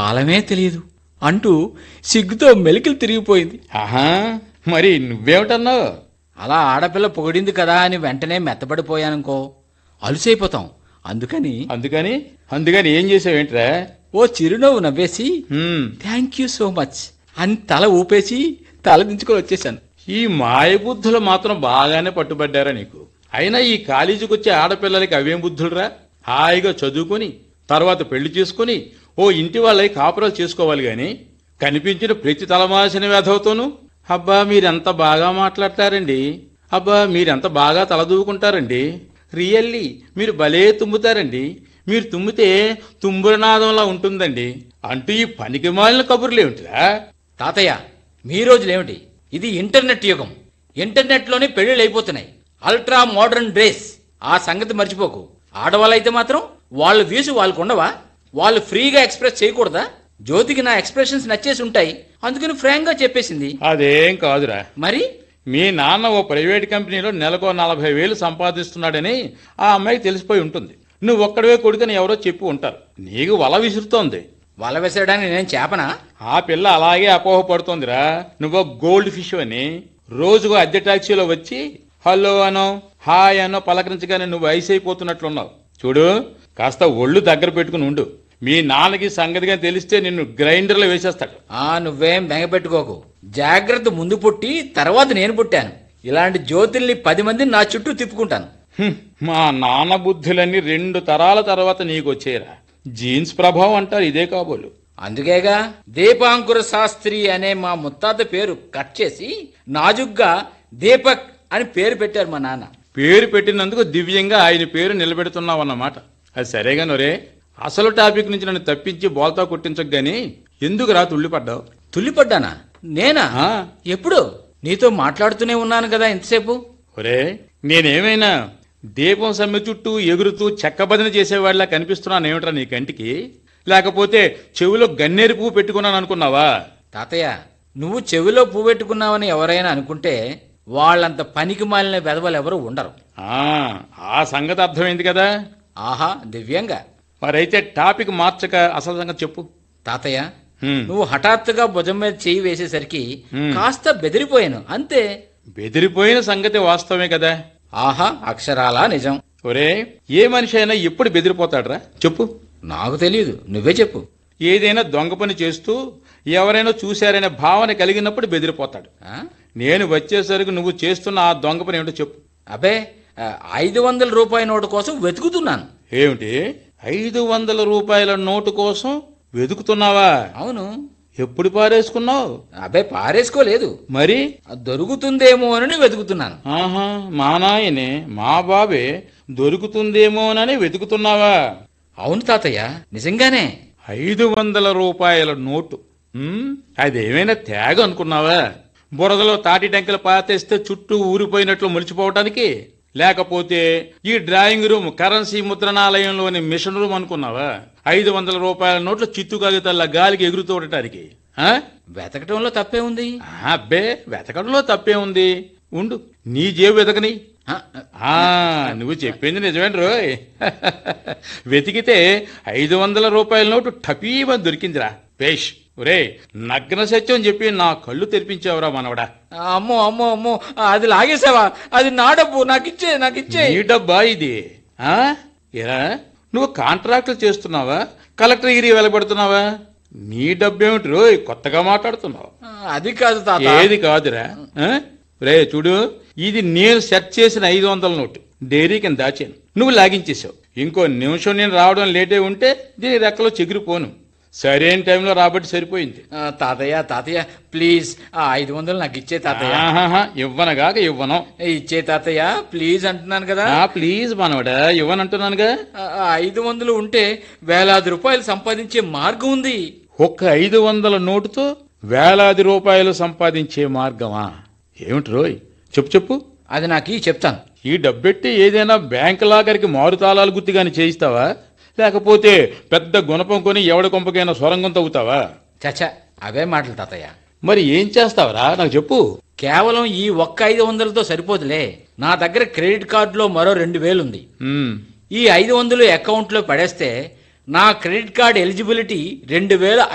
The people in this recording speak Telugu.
కాలమే తెలియదు అంటూ సిగ్గుతో మెలికలు తిరిగిపోయింది ఆహా మరి నువ్వేమిటన్నావు అలా ఆడపిల్ల పొగిడింది కదా అని వెంటనే మెత్తబడిపోయానుకో అలుసైపోతాం అందుకని అందుకని అందుకని ఏం చేసావేంట్రా ఓ చిరునవ్వు నవ్వేసి హ్మ్, థ్యాంక్ యూ సో మచ్ అని తల ఊపేసి తల దించుకొని వచ్చేసాను ఈ మాయబుద్ధులు మాత్రం బాగానే పట్టుబడ్డారా నీకు అయినా ఈ కాలేజీకి వచ్చే ఆడపిల్లలకి అవేం బుద్ధులురా హాయిగా చదువుకొని తర్వాత పెళ్లి చేసుకుని ఓ ఇంటి వాళ్ళకి కాపురాలు చేసుకోవాలి గాని కనిపించిన ప్రతి తలమాసిన వేధవుతోనూ అబ్బా మీరెంత బాగా మాట్లాడతారండి అబ్బా మీరెంత బాగా తలదూకుంటారండి రియల్లీ మీరు భలే తుమ్ముతారండి మీరు తుమ్మితే తుంబురనాదంలా ఉంటుందండి అంటూ ఈ పనికి మాలిన కబుర్లేమిటిరా తాతయ్య మీ రోజులేమిటి ఇది ఇంటర్నెట్ యుగం ఇంటర్నెట్లోనే పెళ్లిళ్ళు అయిపోతున్నాయి అల్ట్రా మోడర్న్ డ్రెస్ ఆ సంగతి మర్చిపోకు ఆడవాళ్ళైతే మాత్రం వాళ్ళ వ్యూస్ వాళ్ళకు ఉండవా వాళ్ళు ఫ్రీగా ఎక్స్ప్రెస్ చేయకూడదా జ్యోతికి నా ఎక్స్ప్రెషన్స్ నచ్చేసి ఉంటాయి అందుకని ఫ్రాంక్ గా చెప్పేసింది అదేం కాదురా మరి మీ నాన్న ఓ ప్రైవేట్ కంపెనీలో నెలకో నలభై వేలు సంపాదిస్తున్నాడని ఆ అమ్మాయికి తెలిసిపోయి ఉంటుంది నువ్వు ఒక్కడవే కొడుకని ఎవరో చెప్పి ఉంటారు నీకు వల విసురుతోంది వల వేసేయడానికి నేను చేపనా ఆ పిల్ల అలాగే అపోహపడుతోందిరా నువ్వు గోల్డ్ ఫిష్ అని రోజుకు అద్దె టాక్సీలో వచ్చి హలో అనో హాయ్ అనో పలకరించగానే నువ్వు ఐస్ అయిపోతున్నట్లున్నావు చూడు కాస్త ఒళ్ళు దగ్గర పెట్టుకుని ఉండు మీ నాన్నకి సంగతిగా తెలిస్తే నిన్ను గ్రైండర్లో వేసేస్తాడు ఆ నువ్వేం బెంగపెట్టుకోకు జాగ్రత్త ముందు పుట్టి తర్వాత నేను పుట్టాను ఇలాంటి జ్యోతుల్ని పది మందిని నా చుట్టూ తిప్పుకుంటాను హ్మ్, మా నాన్న బుద్ధులన్నీ రెండు తరాల తర్వాత నీకు వచ్చేరా జీన్స్ ప్రభావం అంటారు ఇదే కాబోలు అందుకేగా దీపాంకుర శాస్త్రి అనే మా ముత్తాత పేరు కట్ చేసి నాజుగ్గా దీపక్ అని పేరు పెట్టారు మా నాన్న పేరు పెట్టినందుకు దివ్యంగా ఆయన పేరు నిలబెడుతున్నావన్నమాట అది సరేగా నొరే అసలు టాపిక్ నుంచి నన్ను తప్పించి బోల్తా కొట్టించకు గాని ఎందుకు రా తుళ్ళిపడ్డావు తుల్లిపడ్డానా నేనా ఆ. ఎప్పుడు నీతో మాట్లాడుతూనే ఉన్నాను కదా ఇంతసేపు ఒరే నేనేమైనా దీపం సమ్మె చుట్టూ ఎగురుతూ చెక్కబదిన చేసేవాడిలా కనిపిస్తున్నాను ఏమిట్రా నీ కంటికి లేకపోతే చెవిలో గన్నేరు పువ్వు పెట్టుకున్నాను అనుకున్నావా తాతయ్య నువ్వు చెవిలో పువ్వు పెట్టుకున్నావని ఎవరైనా అనుకుంటే వాళ్ళంత పనికి మాలిన వెధవలు ఎవరు ఉండరు ఆ ఆ సంగతి అర్థమైంది కదా ఆహా దివ్యంగా మరైతే టాపిక్ మార్చక అసలు సంగతి చెప్పు తాతయ్య హ్మ్. నువ్వు హఠాత్తుగా భుజం మీద చేయి వేసేసరికి హ్మ్. కాస్త బెదిరిపోయాను అంతే బెదిరిపోయిన సంగతి వాస్తవమే కదా ఆహా అక్షరాలా నిజం ఒరే ఏ మనిషి అయినా ఎప్పుడు బెదిరిపోతాడ్రా చెప్పు నాకు తెలియదు నువ్వే చెప్పు ఏదైనా దొంగ పని చేస్తూ ఎవరైనా చూశారనే భావన కలిగినప్పుడు బెదిరిపోతాడు ఆ? నేను వచ్చేసరికి నువ్వు చేస్తున్న ఆ దొంగ పని ఏమిటో చెప్పు అబే ఆ, ఐదు వందల రూపాయల నోటు కోసం వెతుకుతున్నాను ఏమిటి ఐదు వందల రూపాయల నోటు కోసం వెతుకుతున్నావా అవును ఎప్పుడు పారేసుకున్నావు అబే పారేసుకోలేదు మరి అది దొరుకుతుందేమో అని వెతుకుతున్నాను ఆహా మా నాయనే మా బాబే దొరుకుతుందేమోనని వెతుకుతున్నావా అవును తాతయ్య నిజంగానే ఐదు వందల రూపాయల నోటు ఉమ్, అదేమైనా త్యాగ అనుకున్నావా బురదలో తాటి టెంకలు పాతేస్తే చుట్టూ ఊరిపోయినట్లు ములిచిపోవటానికి లేకపోతే ఈ డ్రాయింగ్ రూమ్ కరెన్సీ ముద్రణాలయంలోని మిషన్ రూమ్ అనుకున్నావా ఐదు వందల రూపాయల నోట్లు చిత్తు కాగితాల గాలికి ఎగురుతూ ఉండటానికి ఆ? వెతకటంలో తప్పే ఉంది ఆ, అబ్బే వెతకడంలో తప్పే ఉంది ఉండు నీ జేబు వెతకని ఆ, ఆ నువ్వు చెప్పింది నిజమేంటి రోయ్ వెతికితే ఐదు వందల రూపాయల నోటు టపీమని దొరికిందిరా పేష్ ఒరే నగ్న సత్యం చెప్పి నా కళ్ళు తెరిపించావురా మనవడా అమ్మో అమ్మో అమ్మో అది లాగేసావా అది నా డబ్బు నాకు ఇచ్చే నాకు ఇచ్చే నీ డబ్బా ఇది ఆ ఏరా నువ్వు కాంట్రాక్టులు చేస్తున్నావా కలెక్టర్గిరి వెలబడుతున్నావా నీ డబ్బేమిటి రోయ్ కొత్తగా మాట్లాడుతున్నావు ఆ, అది కాదు తాత ఏది కాదురా ఆ? రే చూడు ఇది నేను సెట్ చేసిన ఐదు వందల నోటు డైరీ కింద దాచాను నువ్వు లాగించేశావు ఇంకో నిమిషం నేను రావడం లేటే ఉంటే దీని రెక్కలో చెగిరిపోను సరైన టైంలో రాబట్టి సరిపోయింది ఆ, తాతయ్య తాతయ్య ప్లీజ్ ఆ ఐదు వందలు నాకు ఇచ్చే తాతయ్య ఆహాహా, ఇవ్వనగాక ఇవ్వను ఇచ్చే తాతయ్య ప్లీజ్ అంటున్నాను కదా ఆ ప్లీజ్ మనవడా ఇవ్వనంటున్నానుగా ఆ, ఆ ఐదు వందలు ఉంటే వేలాది రూపాయలు సంపాదించే మార్గం ఉంది ఒక్క ఐదు వందల నోటుతో వేలాది రూపాయలు సంపాదించే మార్గమా ఏమిటి రోయ్ చెప్పు చెప్పు అది నాకు ఇయ్యి, చెప్తాను ఈ డబ్బెట్టి ఏదైనా బ్యాంక్ లాగరికి మారుతాళాలు గుత్తిగాని చేయిస్తావా లేకపోతే పెద్ద గుణపం కొని ఎవడి కొంపకైనా సొరంగం తవ్వుతావా చచ్చా అవే మాటలు తాతయ్య మరి ఏం చేస్తావరా నాకు చెప్పు కేవలం ఈ ఒక్క ఐదు వందలతో సరిపోదులే నా దగ్గర క్రెడిట్ కార్డులో మరో రెండు వేలు ఉంది ఉమ్, ఈ ఐదు వందలు అకౌంట్లో పడేస్తే నా క్రెడిట్ కార్డ్ ఎలిజిబిలిటీ రెండు వేల